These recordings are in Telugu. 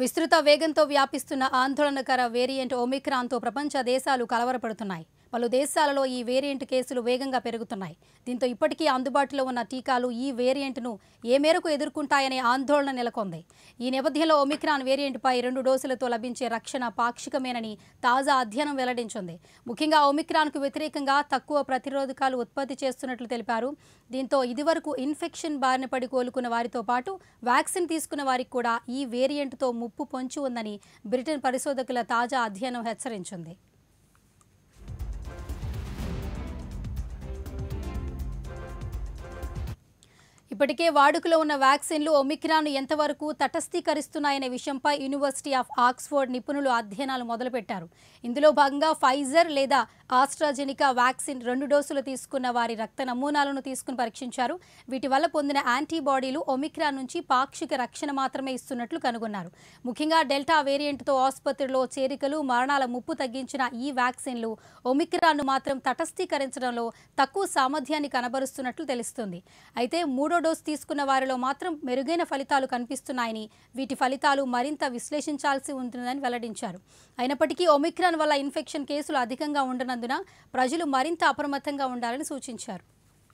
విస్తృత వేగంతో వ్యాపిస్తున్న ఆందోళనకర వేరియంట్ ఒమిక్రాన్తో ప్రపంచ దేశాలు కలవరపడుతున్నాయి పలు దేశాలలో ఈ వేరియంట్ కేసులు వేగంగా పెరుగుతున్నాయి దీంతో ఇప్పటికీ అందుబాటులో ఉన్న టీకాలు ఈ వేరియంట్ను ఏ మేరకు ఎదుర్కొంటాయనే ఆందోళన నెలకొంది ఈ నేపథ్యంలో ఒమిక్రాన్ వేరియంట్పై రెండు డోసులతో లభించే రక్షణ పాక్షికమేనని తాజా అధ్యయనం వెల్లడించింది ముఖ్యంగా ఒమిక్రాన్కు వ్యతిరేకంగా తక్కువ ప్రతిరోధకాలు ఉత్పత్తి చేస్తున్నట్లు తెలిపారు దీంతో ఇదివరకు ఇన్ఫెక్షన్ బారిన పడి కోలుకున్న వారితో పాటు వ్యాక్సిన్ తీసుకున్న వారికి కూడా ఈ వేరియంట్తో ముప్పు పొంచి ఉందని బ్రిటన్ పరిశోధకుల తాజా అధ్యయనం హెచ్చరించింది ఇప్పటికే వాడుకలో ఉన్న వ్యాక్సిన్లు ఒమిక్రాన్ ఎంతవరకు తటస్థీకరిస్తున్నాయనే విషయంపై యూనివర్సిటీ ఆఫ్ ఆక్స్ఫోర్డ్ నిపుణులు అధ్యయనాలు మొదలుపెట్టారు ఇందులో భాగంగా ఫైజర్ లేదా ఆస్ట్రాజెనికా వ్యాక్సిన్ రెండు డోసులు తీసుకున్న వారి రక్త నమూనాలను తీసుకుని పరీక్షించారు వీటి వల్ల పొందిన యాంటీబాడీలు ఒమిక్రాన్ నుంచి పాక్షిక రక్షణ మాత్రమే ఇస్తున్నట్లు కనుగొన్నారు ముఖ్యంగా డెల్టా వేరియంట్తో ఆసుపత్రిలో చేరికలు మరణాల ముప్పు తగ్గించిన ఈ వ్యాక్సిన్లు ఒమిక్రాన్ను మాత్రం తటస్థీకరించడంలో తక్కువ సామర్థ్యాన్ని కనబరుస్తున్నట్లు తెలుస్తుంది అయితే మూడో డోస్ తీసుకున్న వారిలో మాత్రం మెరుగైన ఫలితాలు కనిపిస్తున్నాయని వీటి ఫలితాలు మరింత విశ్లేషించాల్సి ఉంటుందని వెల్లడించారు అయినప్పటికీ ఒమిక్రాన్ వల్ల ఇన్ఫెక్షన్ కేసులు అధికంగా ఉండనందున ప్రజలు మరింత అప్రమత్తంగా ఉండాలని సూచించారు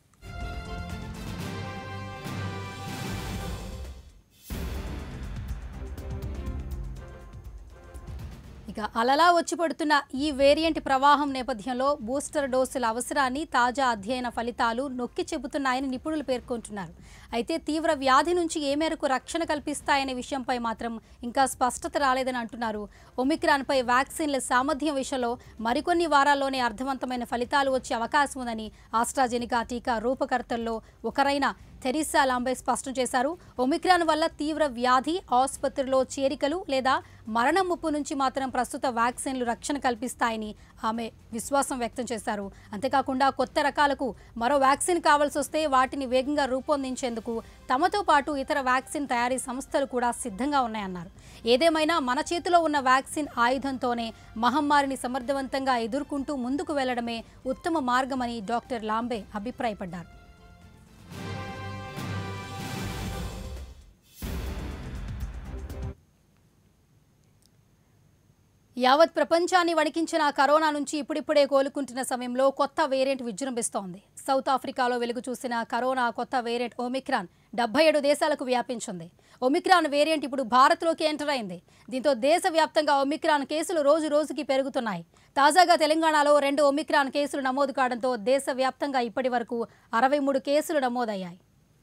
ఇక అలలా వచ్చి పడుతున్న ఈ వేరియంట్ ప్రవాహం నేపథ్యంలో బూస్టర్ డోసుల అవసరాన్ని తాజా అధ్యయన ఫలితాలు నొక్కి చెబుతున్నాయని నిపుణులు పేర్కొంటున్నారు అయితే తీవ్ర వ్యాధి నుంచి ఏ మేరకు రక్షణ కల్పిస్తాయనే విషయంపై మాత్రం ఇంకా స్పష్టత రాలేదని అంటున్నారు ఒమిక్రాన్పై వ్యాక్సిన్ల సామర్థ్యం విషయంలో మరికొన్ని వారాల్లోనే అర్థవంతమైన ఫలితాలు వచ్చే అవకాశం ఉందని ఆస్ట్రాజెనికా టీకా రూపకర్తల్లో ఒకరైన థెరిసా లాంబే స్పష్టం చేశారు ఒమిక్రాన్ వల్ల తీవ్ర వ్యాధి ఆసుపత్రిలో చేరికలు లేదా మరణం ముప్పు నుంచి మాత్రం ప్రస్తుత వ్యాక్సిన్లు రక్షణ కల్పిస్తాయని ఆమె విశ్వాసం వ్యక్తం చేశారు అంతేకాకుండా కొత్త రకాలకు మరో వ్యాక్సిన్ కావాల్సి వస్తే వాటిని వేగంగా రూపొందించేందుకు తమతో పాటు ఇతర వ్యాక్సిన్ తయారీ సంస్థలు కూడా సిద్ధంగా ఉన్నాయన్నారు ఏదేమైనా మన చేతిలో ఉన్న వ్యాక్సిన్ ఆయుధంతోనే మహమ్మారిని సమర్థవంతంగా ఎదుర్కొంటూ ముందుకు వెళ్లడమే ఉత్తమ మార్గమని డాక్టర్ లాంబే అభిప్రాయపడ్డారు యావత్ ప్రపంచాన్ని వణికించిన కరోనా నుంచి ఇప్పుడిప్పుడే కోలుకుంటున్న సమయంలో కొత్త వేరియంట్ విజృంభిస్తోంది సౌత్ ఆఫ్రికాలో వెలుగు చూసిన కరోనా కొత్త వేరియంట్ ఒమిక్రాన్ డెబ్బై ఏడు దేశాలకు వ్యాపించింది ఒమిక్రాన్ వేరియంట్ ఇప్పుడు భారత్లోకి ఎంటర్ అయింది దీంతో దేశవ్యాప్తంగా ఒమిక్రాన్ కేసులు రోజు రోజుకి పెరుగుతున్నాయి తాజాగా తెలంగాణలో రెండు ఒమిక్రాన్ కేసులు నమోదు కావడంతో దేశవ్యాప్తంగా ఇప్పటి వరకు అరవై మూడు కేసులు నమోదయ్యాయి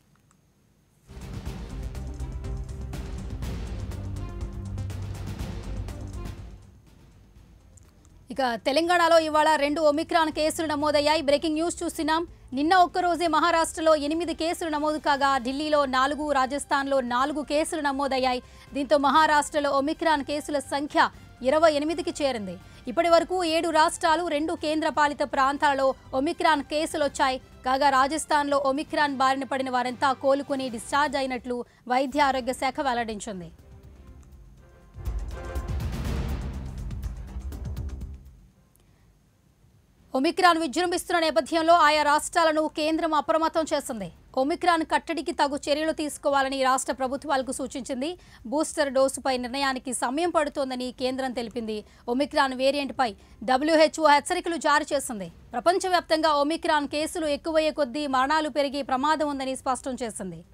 ఇక తెలంగాణలో ఇవాళ రెండు ఒమిక్రాన్ కేసులు నమోదయ్యాయి బ్రేకింగ్ న్యూస్ చూస్తున్నాం నిన్న ఒక్కరోజే మహారాష్ట్రలో ఎనిమిది కేసులు నమోదు కాగా ఢిల్లీలో నాలుగు రాజస్థాన్లో నాలుగు కేసులు నమోదయ్యాయి దీంతో మహారాష్ట్రలో ఒమిక్రాన్ కేసుల సంఖ్య ఇరవై ఎనిమిదికి చేరింది ఇప్పటి వరకు ఏడు రాష్ట్రాలు రెండు కేంద్రపాలిత ప్రాంతాలలో ఒమిక్రాన్ కేసులు వచ్చాయి కాగా రాజస్థాన్లో ఒమిక్రాన్ బారిన పడిన వారంతా కోలుకుని డిశ్చార్జ్ అయినట్లు వైద్య ఆరోగ్య శాఖ వెల్లడించింది ఒమిక్రాన్ విజృంభిస్తున్న నేపథ్యంలో ఆయా రాష్ట్రాలను కేంద్రం అప్రమత్తం చేసింది ఒమిక్రాన్ కట్టడికి తగు చర్యలు తీసుకోవాలని రాష్ట్ర ప్రభుత్వాలకు సూచించింది బూస్టర్ డోసుపై నిర్ణయానికి సమయం పడుతోందని కేంద్రం తెలిపింది ఒమిక్రాన్ వేరియంట్పై డబ్ల్యూహెచ్ఓ హెచ్చరికలు జారీ చేసింది ప్రపంచవ్యాప్తంగా ఒమిక్రాన్ కేసులు ఎక్కువయ్యే కొద్దీ మరణాలు పెరిగే ప్రమాదం ఉందని స్పష్టం చేసింది